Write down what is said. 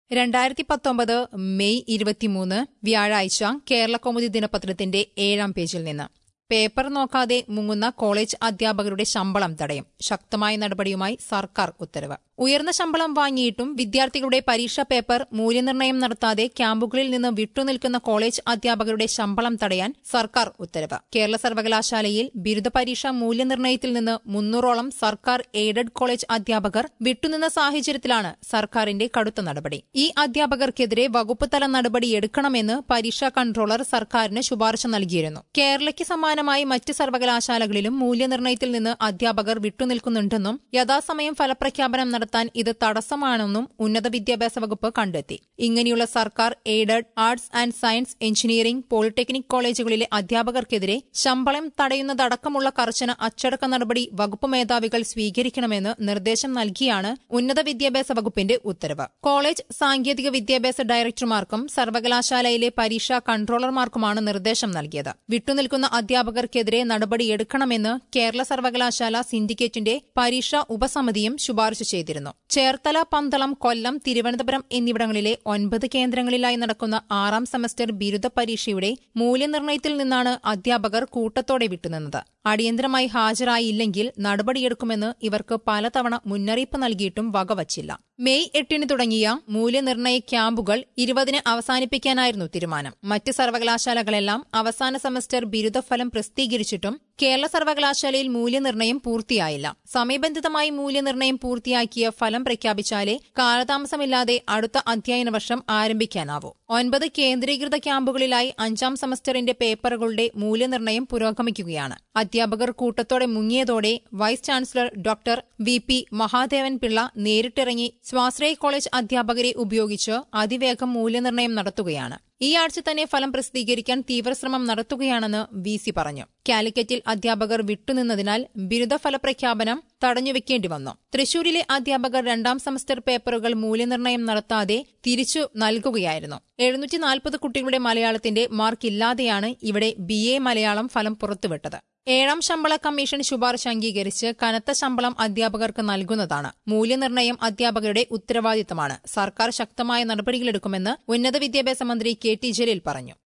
രണ്ടായിരത്തി പത്തൊമ്പത് മെയ് ഇരുപത്തിമൂന്ന് വ്യാഴാഴ്ച കേരളകൗമുദി ദിനപത്രത്തിന്റെ ഏഴാം പേജിൽ നിന്ന് പേപ്പർ നോക്കാതെ മുങ്ങുന്ന കോളേജ് അധ്യാപകരുടെ ശമ്പളം തടയും ശക്തമായ നടപടിയുമായി സർക്കാർ ഉത്തരവ് ഉയർന്ന ശമ്പളം വാങ്ങിയിട്ടും വിദ്യാർത്ഥികളുടെ പരീക്ഷാ പേപ്പർ മൂല്യനിർണ്ണയം നടത്താതെ ക്യാമ്പുകളിൽ നിന്ന് വിട്ടുനിൽക്കുന്ന കോളേജ് അധ്യാപകരുടെ ശമ്പളം തടയാൻ സർക്കാർ ഉത്തരവ് കേരള സർവകലാശാലയിൽ ബിരുദ പരീക്ഷാ മൂല്യനിർണ്ണയത്തിൽ നിന്ന് മുന്നൂറോളം സർക്കാർ എയ്ഡഡ് കോളേജ് അധ്യാപകർ വിട്ടുനിന്ന സാഹചര്യത്തിലാണ് സർക്കാരിന്റെ കടുത്ത നടപടി ഈ അധ്യാപകർക്കെതിരെ വകുപ്പ് തല നടപടി എടുക്കണമെന്ന് പരീക്ഷാ കൺട്രോളർ സർക്കാരിന് ശുപാർശ നൽകിയിരുന്നു കേരളയ്ക്ക് സമാനമായി മറ്റ് സർവകലാശാലകളിലും മൂല്യനിർണ്ണയത്തിൽ നിന്ന് അധ്യാപകർ വിട്ടുനിൽക്കുന്നുണ്ടെന്നും യഥാസമയം ഫലപ്രഖ്യാപനം നടത്താൻ ഇത് തടസ്സമാണെന്നും ഉന്നത വിദ്യാഭ്യാസ വകുപ്പ് കണ്ടെത്തി ഇങ്ങനെയുള്ള സർക്കാർ aided arts and science engineering polytechnic കോളേജുകളിലെ അധ്യാപകർക്കെതിരെ ശമ്പളം തടയുന്നതടക്കമുള്ള കർശന അച്ചടക്ക നടപടി വകുപ്പ് മേധാവികൾ സ്വീകരിക്കണമെന്ന് നിർദ്ദേശം നൽകിയാണ് ഉന്നത വിദ്യാഭ്യാസ വകുപ്പിന്റെ ഉത്തരവ് കോളേജ് സാങ്കേതിക വിദ്യാഭ്യാസ ഡയറക്ടർമാർക്കും സർവകലാശാലയിലെ പരീക്ഷാ കൺട്രോളർമാർക്കുമാണ് നിർദ്ദേശം നൽകിയത് വിട്ടുനിൽക്കുന്ന അധ്യാപകർക്കെതിരെ നടപടിയെടുക്കണമെന്ന് കേരള സർവകലാശാല സിൻഡിക്കേറ്റിന്റെ പരീക്ഷാ ഉപസമിതിയും ശുപാർശ ചെയ്തിരുന്നു ചേർത്തല പന്തളം കൊല്ലം തിരുവനന്തപുരം എന്നിവിടങ്ങളിലെ ഒൻപത് കേന്ദ്രങ്ങളിലായി നടക്കുന്ന ആറാം സെമസ്റ്റർ ബിരുദ പരീക്ഷയുടെ മൂല്യനിർണ്ണയത്തിൽ നിന്നാണ് അധ്യാപകർ കൂട്ടത്തോടെ വിട്ടുനിന്നത് അടിയന്തരമായി ഹാജരായില്ലെങ്കിൽ നടപടിയെടുക്കുമെന്ന് ഇവർക്ക് പലതവണ മുന്നറിയിപ്പ് നൽകിയിട്ടും വകവച്ചില്ല മെയ് എട്ടിന് തുടങ്ങിയ മൂല്യനിർണ്ണയ ക്യാമ്പുകൾ ഇരുപതിന് അവസാനിപ്പിക്കാനായിരുന്നു തീരുമാനം മറ്റ് സർവകലാശാലകളെല്ലാം അവസാന സെമസ്റ്റർ ബിരുദഫലം പ്രസിദ്ധീകരിച്ചിട്ടും കേരള സർവകലാശാലയിൽ മൂല്യനിർണ്ണയം പൂർത്തിയായില്ല സമയബന്ധിതമായി മൂല്യനിർണ്ണയം പൂർത്തിയാക്കിയ ഫലം പ്രഖ്യാപിച്ചാലേ കാലതാമസമില്ലാതെ അടുത്ത അധ്യയന വർഷം ആരംഭിക്കാനാവൂ ഒൻപത് കേന്ദ്രീകൃത ക്യാമ്പുകളിലായി അഞ്ചാം സെമസ്റ്ററിന്റെ പേപ്പറുകളുടെ മൂല്യനിർണ്ണയം പുരോഗമിക്കുകയാണ് അധ്യാപകർ കൂട്ടത്തോടെ മുങ്ങിയതോടെ vice chancellor doctor V P Mahadevan Pillai നേരിട്ടിറങ്ങി സ്വാശ്രയ കോളേജ് അധ്യാപകരെ ഉപയോഗിച്ച് അതിവേഗം മൂല്യനിർണ്ണയം നടത്തുകയാണ് ഈ ആഴ്ച തന്നെ ഫലം പ്രസിദ്ധീകരിക്കാൻ തീവ്രശ്രമം നടത്തുകയാണെന്ന് വി സി പറഞ്ഞു കാലിക്കറ്റിൽ അധ്യാപകർ വിട്ടുനിന്നതിനാൽ ബിരുദഫല പ്രഖ്യാപനം തടഞ്ഞുവെക്കേണ്ടി വന്നു തൃശൂരിലെ അധ്യാപകർ രണ്ടാം സെമസ്റ്റർ പേപ്പറുകൾ മൂല്യനിർണ്ണയം നടത്താതെ തിരിച്ചു നൽകുകയായിരുന്നു എഴുന്നൂറ്റി നാൽപ്പത് കുട്ടികളുടെ മലയാളത്തിന്റെ മാർക്കില്ലാതെയാണ് ഇവിടെ ബി എ മലയാളം ഫലം പുറത്തുവിട്ടത് ഏഴാം ശമ്പള കമ്മീഷൻ ശുപാർശ അംഗീകരിച്ച് കനത്ത ശമ്പളം അധ്യാപകർക്ക് നൽകുന്നതാണ് മൂല്യനിർണ്ണയം അധ്യാപകരുടെ ഉത്തരവാദിത്തമാണ് സർക്കാർ ശക്തമായ നടപടികളെടുക്കുമെന്ന് ഉന്നത വിദ്യാഭ്യാസ മന്ത്രി കെ ടി ജലീൽ പറഞ്ഞു